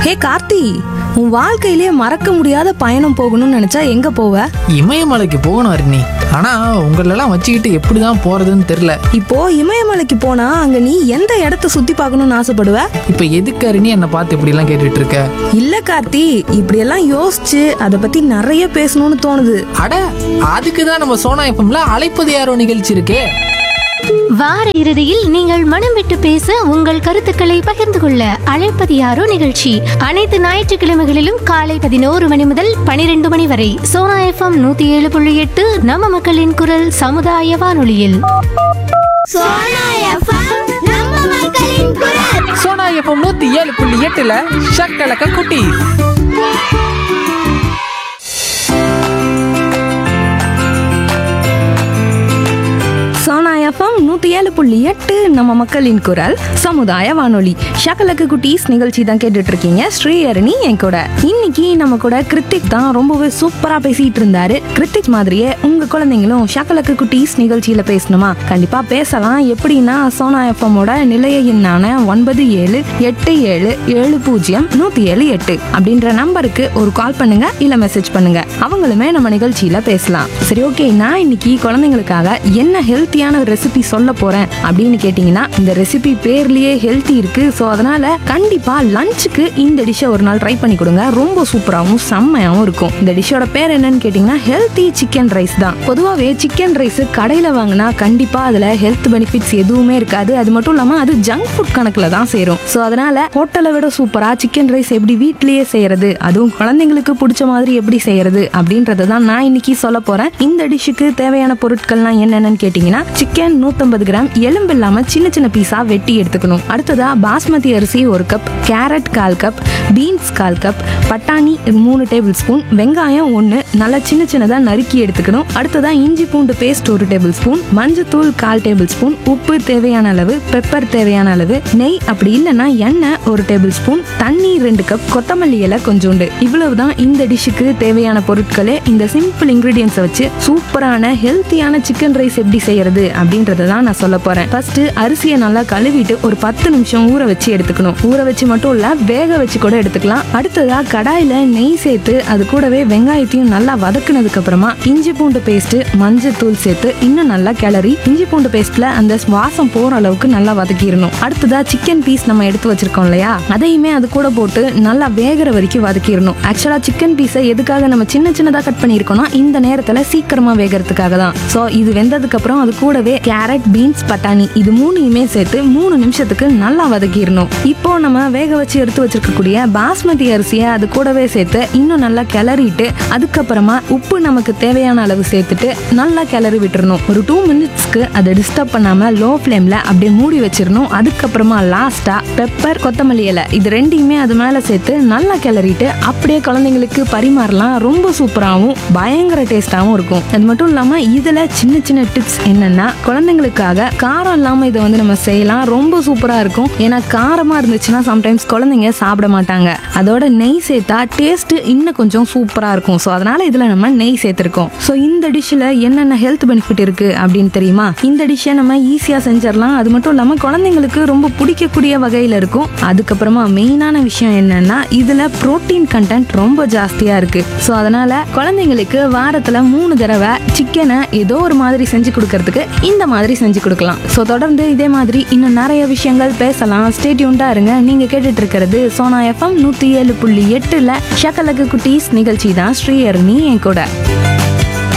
ஹே கார்த்தி உன் வாழ்க்கையிலே மறக்க முடியாத பயணம் போகணும்னு நினைச்சா எங்க போவ இமயமலைக்கு போகணும் அருணி ஆனா உங்களெல்லாம் வச்சுக்கிட்டு எப்படிதான் போறதுன்னு தெரியல இப்போ இமயமலைக்கு போனா அங்க நீ எந்த இடத்த சுத்தி பார்க்கணும்னு ஆசைப்படுவ இப்ப எதுக்கு அருணி என்னை பார்த்து இப்படி எல்லாம் கேட்டுட்டு இருக்க இல்ல கார்த்தி இப்படியெல்லாம் யோசிச்சு அதை பத்தி நிறைய பேசணும்னு தோணுது அட அதுக்கு தான் நம்ம சோனா எஃப்எம்ல அழைப்பது யாரோ நிகழ்ச்சி இருக்கே வார இறுதியில் நீங்கள் மனம் விட்டு பேச உங்கள் கருத்துக்களை பகிர்ந்து கொள்ள அழைப்பது யாரோ நிகழ்ச்சி அனைத்து ஞாயிற்றுக்கிழமைகளிலும் காலை பதினோரு மணி முதல் பனிரெண்டு மணி வரை சோனா எஃப்எம் நூத்தி ஏழு புள்ளி எட்டு நம்ம மக்களின் குரல் சமுதாய வானொலியில் சோனா எஃப்எம் நம்ம மக்களின் குரல் சோனா எஃப்எம் நூத்தி ஏழு புள்ளி எட்டுல ஷக்கலக்க குட்டி சோனா எஃப்எம் நூத்தி ஏழு புள்ளி எட்டு நம்ம மக்களின் குரல் சமுதாய வானொலி ஷக்கலக்கு குட்டீஸ் நிகழ்ச்சி தான் கேட்டுட்டு இருக்கீங்க ஸ்ரீஹரணி என் கூட இன்னைக்கு நம்ம கூட கிருத்திக் தான் ரொம்பவே சூப்பரா பேசிட்டு இருந்தாரு கிருத்திக் மாதிரியே உங்க குழந்தைங்களும் ஷக்கலக்கு குட்டீஸ் நிகழ்ச்சியில பேசணுமா கண்டிப்பா பேசலாம் எப்படின்னா சோனா எஃப்எம்மோட நிலைய எண்ணான ஒன்பது ஏழு எட்டு ஏழு ஏழு பூஜ்ஜியம் நூத்தி ஏழு எட்டு அப்படின்ற நம்பருக்கு ஒரு கால் பண்ணுங்க இல்ல மெசேஜ் பண்ணுங்க அவங்களுமே நம்ம நிகழ்ச்சியில பேசலாம் சரி ஓகே நான் இன்னைக்கு குழந்தைங்களுக்காக என்ன ஹெல்த்தியான ரெசிபி சொல்ல போறேன் அப்படின்னு கேட்டிங்கன்னா இந்த ரெசிபி பேர்லயே ஹெல்த்தி இருக்கு ஸோ அதனால கண்டிப்பா லஞ்சுக்கு இந்த டிஷ்ஷை ஒரு நாள் ட்ரை பண்ணி கொடுங்க ரொம்ப சூப்பராகவும் செம்மையாகவும் இருக்கும் இந்த டிஷ்ஷோட பேர் என்னன்னு கேட்டிங்கன்னா ஹெல்த்தி சிக்கன் ரைஸ் தான் பொதுவாகவே சிக்கன் ரைஸ் கடையில் வாங்கினா கண்டிப்பா அதுல ஹெல்த் பெனிஃபிட்ஸ் எதுவுமே இருக்காது அது மட்டும் இல்லாம அது ஜங்க் ஃபுட் கணக்குல தான் சேரும் ஸோ அதனால ஹோட்டலை விட சூப்பரா சிக்கன் ரைஸ் எப்படி வீட்லயே செய்யறது அதுவும் குழந்தைங்களுக்கு பிடிச்ச மாதிரி எப்படி செய்யறது அப்படின்றத தான் நான் இன்னைக்கு சொல்ல போறேன் இந்த டிஷ்ஷுக்கு தேவையான பொருட்கள்லாம் என்னென்னு கேட்டிங்கன்னா சிக்கன் நூற்றம்பது கிராம் எலும்பு இல்லாம சின்ன சின்ன பீஸா வெட்டி எடுத்துக்கணும் அடுத்ததா பாஸ்மதி அரிசி ஒரு கப் கேரட் கால் கப் பீன்ஸ் கால் கப் பட்டாணி மூணு டேபிள் ஸ்பூன் வெங்காயம் ஒன்று நல்லா சின்ன சின்னதாக நறுக்கி எடுத்துக்கணும் அடுத்ததா இஞ்சி பூண்டு பேஸ்ட் ஒரு டேபிள் ஸ்பூன் மஞ்சத்தூள் கால் டேபிள் ஸ்பூன் உப்பு தேவையான அளவு பெப்பர் தேவையான அளவு நெய் அப்படி இல்லைன்னா எண்ணெய் ஒரு டேபிள் ஸ்பூன் தண்ணி ரெண்டு கப் கொத்தமல்லி இலை கொஞ்சோண்டு இவ்வளவுதான் இந்த டிஷ்ஷுக்கு தேவையான பொருட்களே இந்த சிம்பிள் இன்கிரீடியன்ஸை வச்சு சூப்பரான ஹெல்த்தியான சிக்கன் ரைஸ் எப்படி செய்யறது அப்படின்றத தான் நான் சொல்ல போறேன் ஃபர்ஸ்ட் அரிசியை நல்லா கழுவிட்டு ஒரு பத்து நிமிஷம் ஊற வச்சு எடுத்துக்கணும் ஊற வச்சு மட்டும் இல்ல வேக வச்சு கூட எடுத்துக்கலாம் அடுத்ததா கடாயில நெய் சேர்த்து அது கூடவே வெங்காயத்தையும் நல்லா வதக்குனதுக்கு அப்புறமா இஞ்சி பூண்டு பேஸ்ட் மஞ்சள் தூள் சேர்த்து இன்னும் நல்லா கிளறி இஞ்சி பூண்டு பேஸ்ட்ல அந்த வாசம் போற அளவுக்கு நல்லா வதக்கிடணும் அடுத்ததா சிக்கன் பீஸ் நம்ம எடுத்து வச்சிருக்கோம் இல்லையா அதையுமே அது கூட போட்டு நல்லா வேகிற வரைக்கும் வதக்கிடணும் ஆக்சுவலா சிக்கன் பீஸை எதுக்காக நம்ம சின்ன சின்னதா கட் பண்ணியிருக்கோம்னா இந்த நேரத்துல சீக்கிரமா வேகறதுக்காக தான் ஸோ இது வெந்ததுக்கு அப்புறம் அது கூடவே கேரட் பீன்ஸ் பட்டாணி இது மூணையுமே சேர்த்து மூணு நிமிஷத்துக்கு நல்லா வதக்கிடணும் இப்போ நம்ம வேக வச்சு எடுத்து வச்சிருக்கக்கூடிய பாஸ்மதி அரிசியை அது கூடவே சேர்த்து இன்னும் நல்லா கிளறிட்டு அதுக்கப்புறமா உப்பு நமக்கு தேவையான அளவு சேர்த்துட்டு நல்லா கிளறி விட்டுறணும் ஒரு டூ மினிட்ஸ்க்கு அதை டிஸ்டர்ப் பண்ணாம லோ ஃப்ளேம்ல அப்படியே மூடி வச்சிடணும் அதுக்கப்புறமா லாஸ்டா பெப்பர் கொத்தமல்லி இலை இது ரெண்டையுமே அது மேல சேர்த்து நல்லா கிளறிட்டு அப்படியே குழந்தைங்களுக்கு பரிமாறலாம் ரொம்ப சூப்பராகவும் பயங்கர டேஸ்டாகவும் இருக்கும் அது மட்டும் இல்லாம இதுல சின்ன சின்ன டிப்ஸ் என்னன்னா குழந்தைங்களுக்காக காரம் இல்லாம இதை வந்து நம்ம செய்யலாம் ரொம்ப சூப்பரா இருக்கும் ஏன்னா காரமா இருந்துச்சுன்னா சம்டைம்ஸ் குழந்தைங்க சாப்பிட மாட்டாங்க அதோட நெய் சேர்த்தா டேஸ்ட் இன்னும் கொஞ்சம் சூப்பரா இருக்கும் ஸோ அதனால இதுல நம்ம நெய் சேர்த்திருக்கோம் ஸோ இந்த டிஷ்ல என்னென்ன ஹெல்த் பெனிஃபிட் இருக்கு அப்படின்னு தெரியுமா இந்த டிஷ்ஷை நம்ம ஈஸியா செஞ்சிடலாம் அது மட்டும் இல்லாம குழந்தைங்களுக்கு ரொம்ப பிடிக்கக்கூடிய வகையில இருக்கும் அதுக்கப்புறமா மெயினான விஷயம் என்னன்னா இதுல புரோட்டீன் கண்டென்ட் ரொம்ப ஜாஸ்தியா இருக்கு ஸோ அதனால குழந்தைங்களுக்கு வாரத்துல மூணு தடவை சிக்கனை ஏதோ ஒரு மாதிரி செஞ்சு கொடுக்கறதுக்கு இந்த மாதிரி செஞ்சு கொடுக்கலாம் ஸோ தொடர்ந்து இதே மாதிரி இன்னும் நிறைய விஷயங்கள் பேசலாம் ஸ்டேட்யூண்டா இருங்க நீங்க கேட்டுட்டு இருக்கிறது சோனா எஃப்எம் நூத்தி ஏழு புள்ளி எட்டுல ஷக்கலக்கு குட்டீஸ் நிகழ்ச்சி தான் ஸ்ரீஹரணி என் கூட